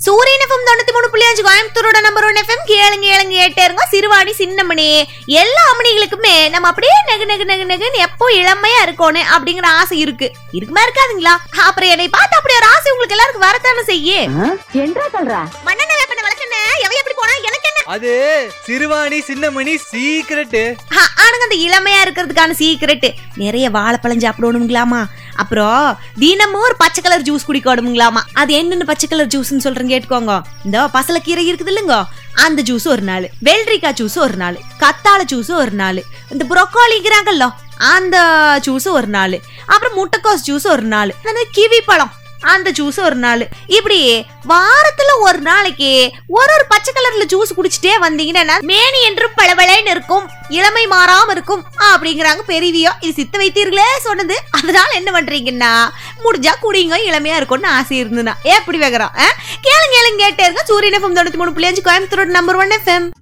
சூரியன் எஃப்எம் தொண்ணூத்தி மூணு புள்ளி அஞ்சு கோயம்புத்தூரோட நம்பர் ஒன் எஃப்எம் கேளுங்க ஏழுங்க ஏட்டே இருங்க சிறுவாணி சின்னமணி எல்லா அம்மணிகளுக்குமே நம்ம அப்படியே நெகு நெகு நெகு நெகுன்னு எப்போ இளமையா இருக்கணும் அப்படிங்கிற ஆசை இருக்கு இருக்குமா இருக்காதுங்களா அப்புறம் என்னை பார்த்து அப்படி ஒரு ஆசை உங்களுக்கு எல்லாருக்கும் வரத்தானே செய்ய என்றா சொல்ற மண்ணெண்ண வேப்பண்ண வளர்க்கண்ண எவை எப்படி போனா எனக்கு என்ன அது சிறுவாணி சின்னமணி சீக்கிரட்டு ஆ, ஆனுங்க அந்த இளமையா இருக்கிறதுக்கான சீக்கிரட் நிறைய வாழைப்பழம் சாப்பிடணுங்களாமா அப்புறம் தினமும் ஒரு பச்சை கலர் ஜூஸ் குடிக்கணுங்களாமா அது என்னென்ன பச்சை கலர் ஜூஸ்னு சொல்றேன் கேட்டுக்கோங்க இந்த பசலக்கீரை இருக்குது இல்லைங்க அந்த ஜூஸ் ஒரு நாள் வெள்ளரிக்காய் ஜூஸ் ஒரு நாள் கத்தாழை ஜூஸ் ஒரு நாள் இந்த புரோக்கோலிங்கிறாங்கல்ல அந்த ஜூஸ் ஒரு நாள் அப்புறம் முட்டைக்கோஸ் ஜூஸ் ஒரு நாள் அந்த கிவி பழம் அந்த ஜூஸ் ஒரு நாள் இப்படி வாரத்துல ஒரு நாளைக்கு ஒரு ஒரு பச்சை கலர்ல ஜூஸ் குடிச்சிட்டே வந்தீங்கன்னா மேனி என்றும் பளபளன்னு இருக்கும் இளமை மாறாம இருக்கும் அப்படிங்கிறாங்க பெரியவியோ இது சித்த வைத்தீர்களே சொன்னது அதனால என்ன பண்றீங்கன்னா முடிஞ்சா குடிங்க இளமையா இருக்கும்னு ஆசை இருந்ததுன்னா எப்படி வைக்கிறோம் கேளுங்க கேளுங்க கேட்டே இருங்க சூரியன் எஃப்எம் தொண்ணூத்தி மூணு புள்ளி அஞ்சு கோயம்புத்தூர் நம்பர் ஒன் எஃப்எம்